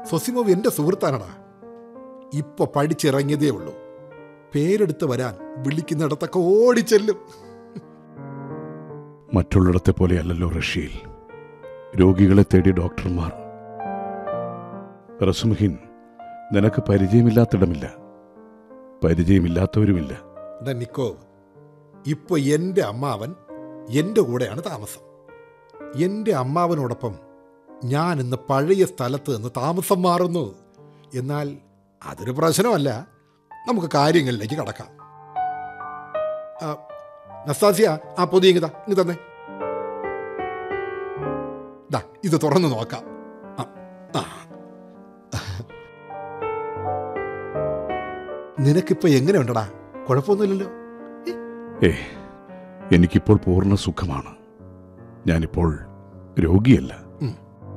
സൊസിമോവ് എൻ്റെ സുഹൃത്താനടാ ഇപ്പൊ പഠിച്ചിറങ്ങിയതേ ഉള്ളൂ പേരെടുത്ത് വരാൻ വിളിക്കുന്നിടത്തൊക്കെ ഓടിച്ചെല്ലും മറ്റുള്ളിടത്തെ പോലെയല്ലല്ലോ റഷ്യയിൽ രോഗികളെ തേടി ഡോക്ടർമാർ റസുമുഹിൻ നിനക്ക് പരിചയമില്ലാത്തിടമില്ല പരിചയമില്ലാത്തവരുമില്ല എടാ നിക്കോവ് ഇപ്പൊ എൻ്റെ അമ്മാവൻ എൻ്റെ കൂടെയാണ് താമസം എൻ്റെ അമ്മാവനോടൊപ്പം ഞാൻ ഇന്ന് പഴയ സ്ഥലത്ത് നിന്ന് താമസം മാറുന്നു എന്നാൽ അതൊരു പ്രശ്നമല്ല നമുക്ക് കാര്യങ്ങളിലേക്ക് കടക്കാം ആ, നസ്താസിയ ആ പൊതി ഇങ്ങ് താ ഇങ്ങ് തന്നെ ദാ ഇത് തുറന്നു നോക്കാം ആ, ആ. നിനക്കിപ്പോ എങ്ങനെയുണ്ടടാ കുഴപ്പമൊന്നുമില്ലല്ലോ ഏ എനിക്കിപ്പോൾ പൂർണ്ണ സുഖമാണ് ഞാനിപ്പോൾ രോഗിയല്ല ഉം.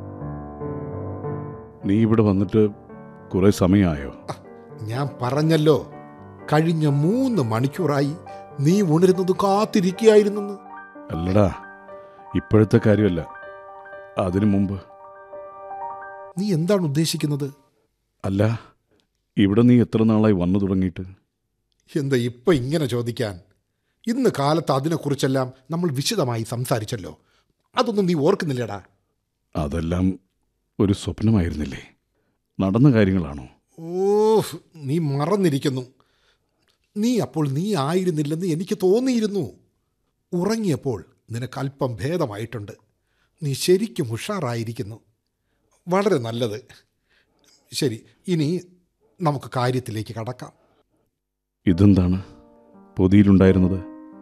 നീ ഇവിടെ വന്നിട്ട് കുറെ സമയമായോ ഞാൻ പറഞ്ഞല്ലോ കഴിഞ്ഞ മൂന്ന് മണിക്കൂറായി നീ ഉണരുന്നത് കാത്തിരിക്കുകയായിരുന്നെന്ന് അല്ലടാ ഇപ്പോഴത്തെ കാര്യമല്ല അതിനു മുമ്പ് നീ എന്താണ് ഉദ്ദേശിക്കുന്നത് അല്ല ഇവിടെ നീ എത്ര നാളായി വന്നു തുടങ്ങിയിട്ട് എന്താ ഇപ്പൊ ഇങ്ങനെ ചോദിക്കാൻ ഇന്ന് കാലത്ത് അതിനെക്കുറിച്ചെല്ലാം നമ്മൾ വിശദമായി സംസാരിച്ചല്ലോ അതൊന്നും നീ ഓർക്കുന്നില്ലടാ അതെല്ലാം ഒരു സ്വപ്നമായിരുന്നില്ലേ നടന്ന കാര്യങ്ങളാണോ ഓ നീ മറന്നിരിക്കുന്നു നീ അപ്പോൾ നീ ആയിരുന്നില്ലെന്ന് എനിക്ക് തോന്നിയിരുന്നു ഉറങ്ങിയപ്പോൾ നിനക്ക് അല്പം ഭേദമായിട്ടുണ്ട് നീ ശരിക്കും ഉഷാറായിരിക്കുന്നു വളരെ നല്ലത് ശരി ഇനി നമുക്ക് കാര്യത്തിലേക്ക് കടക്കാം ഇതെന്താണ് പൊതിയിലുണ്ടായിരുന്നത്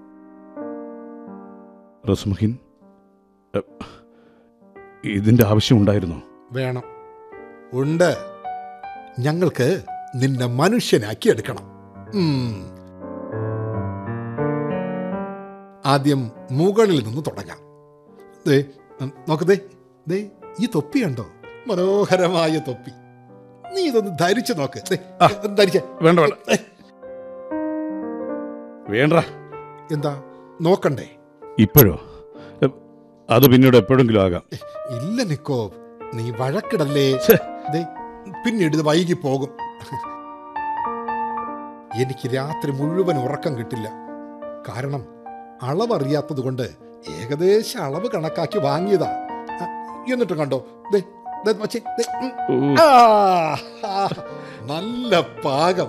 റസ്മഹിൻ എ, ഇതിന്റെ ആവശ്യമുണ്ടായിരുന്നോ വേണം ഉണ്ട് ഞങ്ങൾക്ക് നിന്നെ മനുഷ്യനാക്കി എടുക്കണം ഉം. ആദ്യം മുകളിൽ നിന്ന് തുടങ്ങാം ദേ ഉം, നോക്ക് ദേ ദേ ഈ തൊപ്പി കണ്ടോ മനോഹരമായ തൊപ്പി നീ ഇതൊന്ന് ധരിച്ചു നോക്ക് ദേ, ധരിച്ചേ വേണ്ട വേണ്ട വേണ്ട എന്താ നോക്കണ്ടേ ഇപ്പോഴോ എ, അത് പിന്നീട് എപ്പോഴെങ്കിലും ആകാം ഇല്ല നിക്കോ നീ വഴക്കിടല്ലേ ഛെ. ദേ, പിന്നീട് ഇത് വൈകി പോകും എനിക്ക് രാത്രി മുഴുവൻ ഉറക്കം കിട്ടില്ല കാരണം അളവറിയാത്തത് കൊണ്ട് ഏകദേശം അളവ് കണക്കാക്കി വാങ്ങിയതാ ആ, എന്നിട്ട് കണ്ടോ ദേ, ദേ വച്ചേ, ദേ, ഉം. ഓ, ആ, ആ, നല്ല പാകം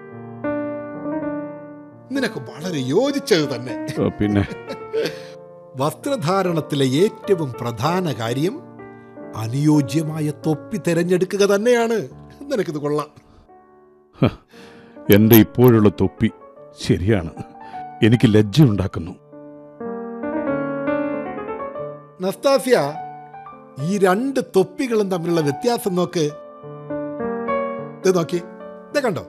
നിനക്ക് വളരെ യോജിച്ചത് തന്നെ ആ, പിന്നെ വസ്ത്രധാരണത്തിലെ ഏറ്റവും പ്രധാന കാര്യം അനുയോജ്യമായ തൊപ്പി തിരഞ്ഞെടുക്കുക തന്നെയാണ് നിനക്കിത് കൊള്ളാം എന്റെ ഇപ്പോഴുള്ള തൊപ്പി ശരിയാണ് എനിക്ക് ലജ്ജ ഉണ്ടാക്കുന്നു നസ്താഫിയ ഈ രണ്ട് തൊപ്പികളും തമ്മിലുള്ള വ്യത്യാസം നോക്ക് ഇത് നോക്കി ഇത് കണ്ടോ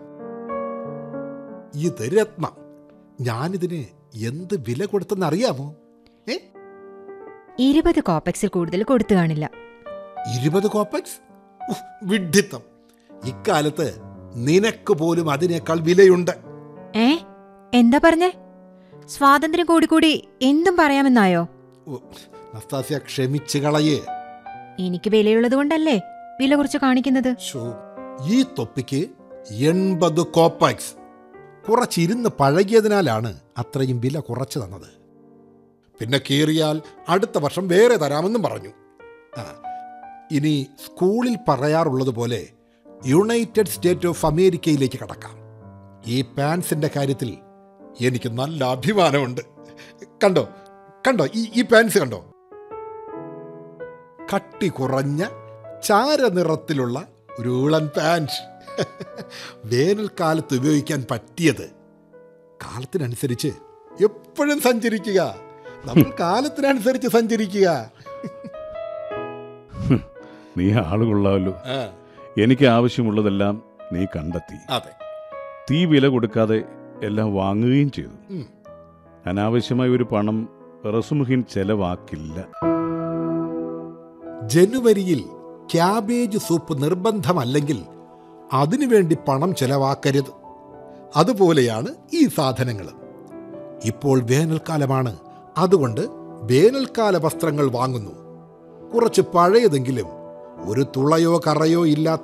ഇത് രത്നം ഞാനിതിന് എന്ത് വില കൊടുത്തെന്ന് അറിയാമോ ഏ ഇരുപത് കോപ്പക്സിൽ കൂടുതൽ കൊടുത്തു കാണില്ല ഇരുപത് കോപ്പക്സ് ഉഫ്, വിഡ്ഢിത്തം ഇക്കാലത്ത് നിനക്ക് പോലും അതിനേക്കാൾ വിലയുണ്ട് ഏ എന്താ പറഞ്ഞേ സ്വാതന്ത്ര്യം കൂടി കൂടി എന്തും പറയാമെന്നായോ ഓ, നസ്താസ്യ ക്ഷമിച്ചു കളയേ എനിക്ക് വിലയുള്ളത് കൊണ്ടല്ലേ വില കുറിച്ച് കാണിക്കുന്നത് ശോ, ഈ തൊപ്പിക്ക് എൺപത് കോപ്പാക്സ് കുറച്ചിരുന്ന് പഴകിയതിനാലാണ് അത്രയും വില കുറച്ചു തന്നത് പിന്നെ കീറിയാൽ അടുത്ത വർഷം വേറെ തരാമെന്നും പറഞ്ഞു ആ ഇനി സ്കൂളിൽ പറയാറുള്ളത് പോലെ യുണൈറ്റഡ് സ്റ്റേറ്റ് ഓഫ് അമേരിക്കയിലേക്ക് കടക്കാം ഈ പാൻസിന്റെ കാര്യത്തിൽ എനിക്ക് നല്ല അഭിമാനമുണ്ട് കണ്ടോ കണ്ടോ ഈ ഈ പാൻസ് കണ്ടോ കട്ടി കുറഞ്ഞ ചാരനിറത്തിലുള്ള ഒരു ഉളൻ പാൻറ് വേനൽക്കാലത്ത് ഉപയോഗിക്കാൻ പറ്റിയത് കാലത്തിനനുസരിച്ച് എപ്പോഴും സഞ്ചരിക്കുക നമ്മൾ കാലത്തിനനുസരിച്ച് സഞ്ചരിക്കുക നീ ആളുകൊള്ളാമല്ലോ ആ, എനിക്ക് ആവശ്യമുള്ളതെല്ലാം നീ കണ്ടെത്തി അതെ തീ വില കൊടുക്കാതെ എല്ലാം വാങ്ങുകയും ചെയ്തു ഉം. അനാവശ്യമായ ഒരു പണം റസുമുഹിൻ ചെലവാക്കില്ല ജനുവരിയിൽ ക്യാബേജ് സൂപ്പ് നിർബന്ധമല്ലെങ്കിൽ അതിനുവേണ്ടി പണം ചെലവാക്കരുത് അതുപോലെയാണ് ഈ സാധനങ്ങൾ ഇപ്പോൾ വേനൽക്കാലമാണ് അതുകൊണ്ട് വേനൽക്കാല വസ്ത്രങ്ങൾ വാങ്ങുന്നു കുറച്ച് പഴയതെങ്കിലും ഒരു തുളയോ കറയോ ഇല്ലാത്ത